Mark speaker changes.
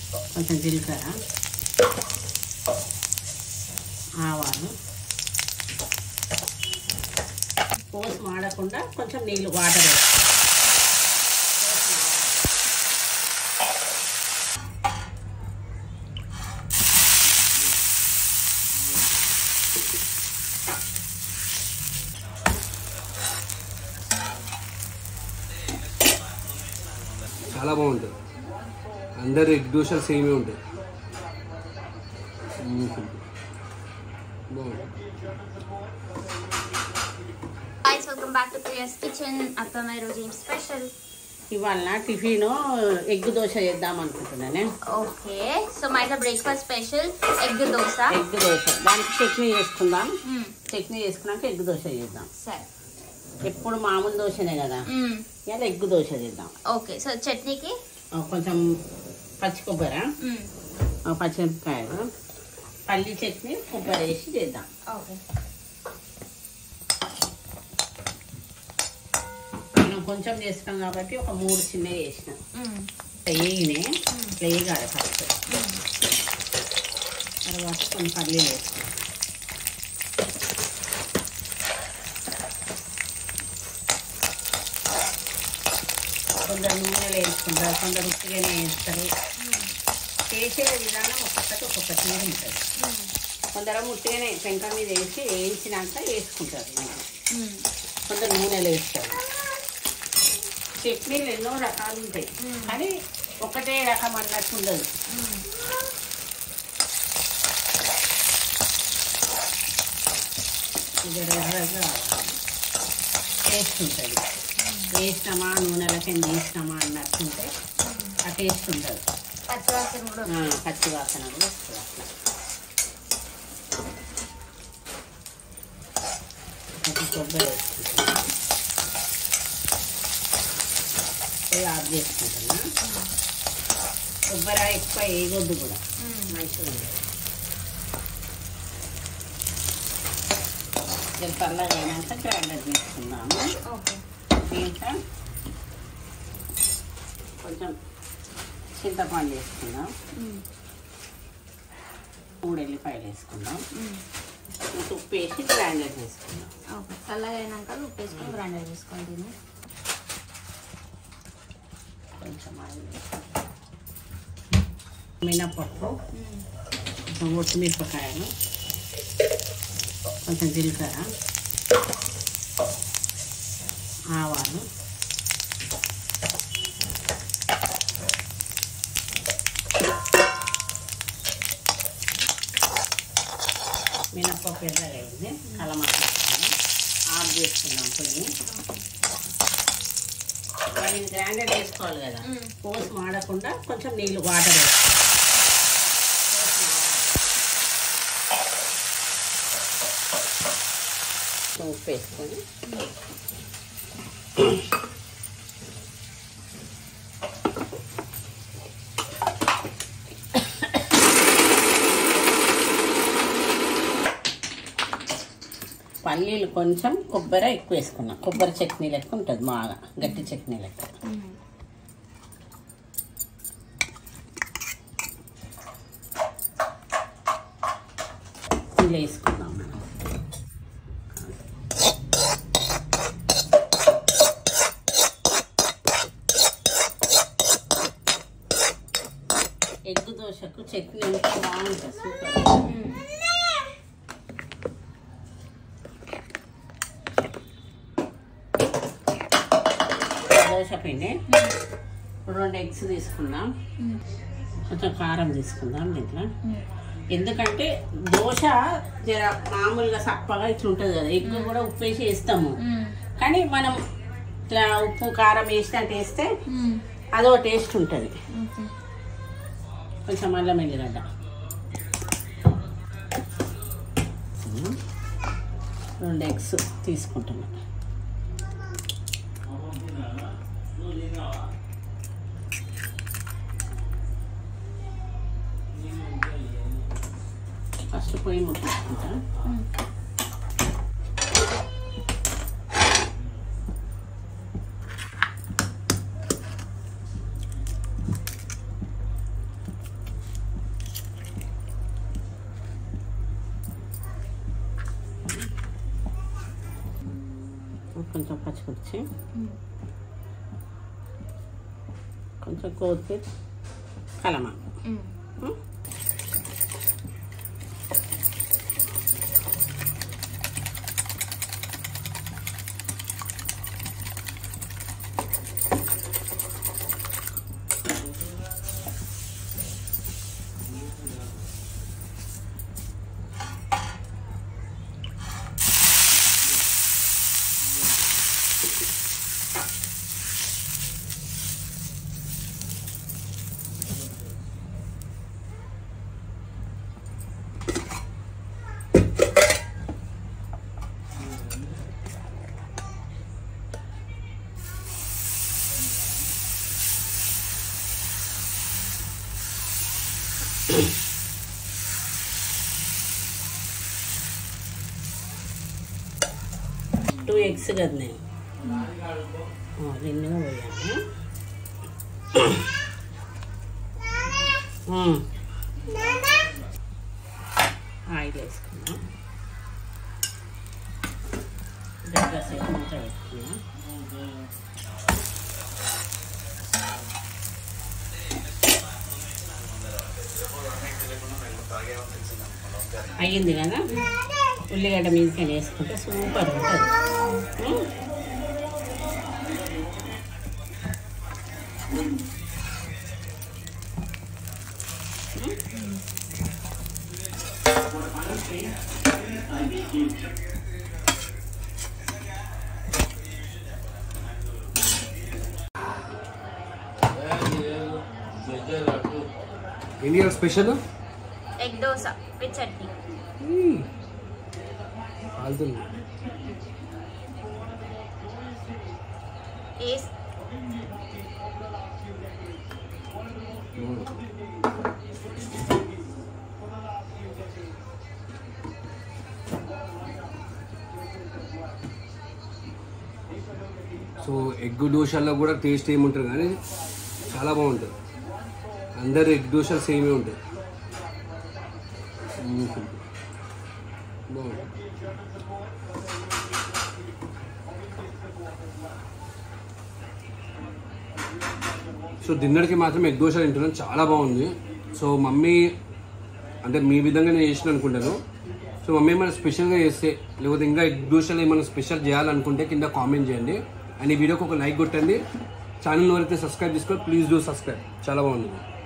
Speaker 1: కొంచెం జీలకర్ర ఆవాలు పోసి మాడకుండా కొంచెం నీళ్ళు వాటర్ వేస్తాం
Speaker 2: చాలా బాగుంటుంది అందరు ఎగ్ దోశలు సేమే ఉంటాయి మ్మ్. బాగుంటుంది
Speaker 3: guys welcome back to Priya's kitchen అత్తమ్మ ఈరోజు ఏం స్పెషల్
Speaker 1: ఇవాళ టిఫిన్ ఎగ్ దోశ చేద్దాం అనుకుంటున్నానే
Speaker 3: ఓకే సో మా ఇంట్లో breakfast special egg dosa
Speaker 1: egg dosa దానికి చట్నీ చేసుకుందాం
Speaker 3: మ్మ్.
Speaker 1: చట్నీ చేసుకున్నాక ఎగ్ దోశ చేద్దాం
Speaker 3: సరే
Speaker 1: ఎప్పుడు మామూలు దోశనే కదా
Speaker 3: మ్మ్.
Speaker 1: ఇలా ఎగ్ దోశ చేద్దాం
Speaker 3: ఓకే సో చట్నీకి
Speaker 1: ఆ, కొంచెం పచ్చి కొబ్బరి
Speaker 3: మ్మ్.
Speaker 1: ఆ, పచ్చిమిరపకాయలు పల్లి చట్నీ కొబ్బరి వేసి చేద్దాం
Speaker 3: ఓకే
Speaker 1: మనం కొంచెం చేస్తాం కాబట్టి ఒక మూడు చిన్నవి వేసినాం
Speaker 3: మ్మ్.
Speaker 1: వేగినే వేగాలి ఫస్ట్
Speaker 3: మ్మ్.
Speaker 1: తర్వాత కొన్ని పల్లీలు వేస్తాం కొందరు నూనెలు వేసుకుంటారు కొందరు ఉట్టిగానే వేస్తారు చేసే విధానం ఒక్కొక్కటి ఒక్కొక్క తీరు ఉంటుంది
Speaker 3: మ్మ్.
Speaker 1: కొందరు ముట్టిగానే పెంక మీద వేసి వేయించినాక వేసుకుంటారు నూనె.
Speaker 3: మ్మ్.
Speaker 1: కొందరు నూనెలు వేస్తారు చట్నీలు ఎన్నో రకాలు ఉంటాయి
Speaker 3: మ్మ్.
Speaker 1: కానీ ఒకటే రకం అన్నట్టు ఉండదు
Speaker 3: మ్మ్.
Speaker 1: ఇది ఎర్రగా టేస్ట్ ఉంటుంది వేసినామా నూనెలకి తీసినామా అన్నట్టుంటే ఆ టేస్ట్ ఉండదు
Speaker 3: పచ్చివాసన కూడా
Speaker 1: ఆ, పచ్చి వాసన కూడా వస్తుంది అట్లా కొంచెం కొబ్బరి వేసుకుంటున్నా పొయ్యి ఆఫ్ చేసుకుంటున్నా కొబ్బరి ఎక్కువ వేయవద్దు కూడా
Speaker 3: మ్మ్.
Speaker 1: మంచిగా ఉంది ఇది చల్లగా అయినాక గ్రైండర్ తీసుకుందాము
Speaker 3: ఓకే
Speaker 1: దీంట్లో కొంచెం చింతపండు వేసుకుందాం
Speaker 3: మ్మ్.
Speaker 1: మూడు ఎల్లిపాయలు వేసుకుందాం
Speaker 3: మ్మ్.
Speaker 1: కొంచెం ఉప్పు వేసి గ్రైండర్ చేసుకుందాం
Speaker 3: ఓకే చల్లగా అయినాక ఉప్పు వేసుకొని గ్రైండర్ చేసుకోండి దీన్ని
Speaker 1: కొంచెం ఆయిల్ మినపప్పు
Speaker 3: మ్మ్.
Speaker 1: కొంచెం ఒట్టిమిరపకాయలు కొంచెం జీలకర్ర ఆవాలు మినపప్పు ఎర్రగైంది కలమక్క ఆఫ్ చేసుకున్నాం పొయ్యి మరి ఇది గ్రైండర్ వేసుకోవాలి కదా
Speaker 3: మ్మ్.
Speaker 1: పోసి మాడకుండా కొంచెం నీళ్ళు వాటర్ వేసుకోవాలి ఉప్పు వేసుకొని పల్లీలు కొంచెం కొబ్బరి ఎక్కువ వేసుకున్నాం కొబ్బరి చట్నీ లెక్క ఉంటుంది బాగా గట్టి చట్నీ లెక్క
Speaker 3: మ్మ్.
Speaker 1: ఇలా వేసుకుందాం మనం ఎగ్ దోశకు చట్నీ ఉంటే బాగుంటుంది సూపర్
Speaker 3: మ్మ్.
Speaker 1: దోశ పిండి రెండు ఎగ్స్ తీసుకుందాం
Speaker 3: మ్మ్.
Speaker 1: కొంచెం కారం తీసుకుందాం దీంట్లో
Speaker 3: మ్మ్.
Speaker 1: ఎందుకంటే దోశ జర మామూలుగా సప్పగా ఇట్లా ఉంటుంది కదా ఎగ్ కూడా ఉప్పు వేసి వేస్తాము
Speaker 3: మ్మ్.
Speaker 1: కానీ మనం ఇట్లా ఉప్పు కారం వేసినట్టు వేస్తే
Speaker 3: మ్మ్.
Speaker 1: అదో టేస్ట్ ఉంటుంది
Speaker 3: ఓకే
Speaker 1: కొంచెం అల్లం ఎల్లిగడ్డ రెండు ఎగ్స్ తీసుకుంటున్నా ఫస్ట్ పొయ్యి ముట్టించుకుంటా
Speaker 3: మ్మ్.
Speaker 1: కొంచెం పచ్చిమిర్చి కొంచెం కొత్తిమీర కలమాకు ఉం? టూ ఎగ్స్ కదా నేను ఆ, రెండుగా పోయాను ఉం. ఆయిల్ వేసుకున్నా దగ్గర సేపు మూత పెట్టుకున్నా అయ్యింది కదా ఉల్లిగడ్డ మీదకి వేసుకుంటే సూపర్ ఉంటుంది ఉం?
Speaker 2: India special
Speaker 3: egg dosa with chutney
Speaker 2: కాలుతుంది
Speaker 3: వేస్
Speaker 2: సో ఎగ్ దోశల్లో కూడా టేస్ట్ ఏముంటుంది కానీ చాలా బాగుంటుంది అందరు ఎగ్ దోశలు సేమే ఉంటాయి మ్మ్. బాగుంది సో డిన్నర్కి మాత్రం ఎగ్ దోశ తింటున్నాను చాలా బాగుంది సో మమ్మీ అంటే మీ విధంగా నేను చేసిన అనుకుంటాను సో మమ్మీ ఏమైనా స్పెషల్గా చేస్తే లేకపోతే ఇంకా ఎగ్ దోశలు ఏమైనా స్పెషల్ చేయాలనుకుంటే కింద కామెంట్ చేయండి అండ్ ఈ వీడియోకి ఒక లైక్ కొట్టండి ఛానల్ ఎవరైతే సబ్స్క్రైబ్ చేసుకోవాలి ప్లీజ్ డూ సబ్స్క్రైబ్ చాలా బాగుంది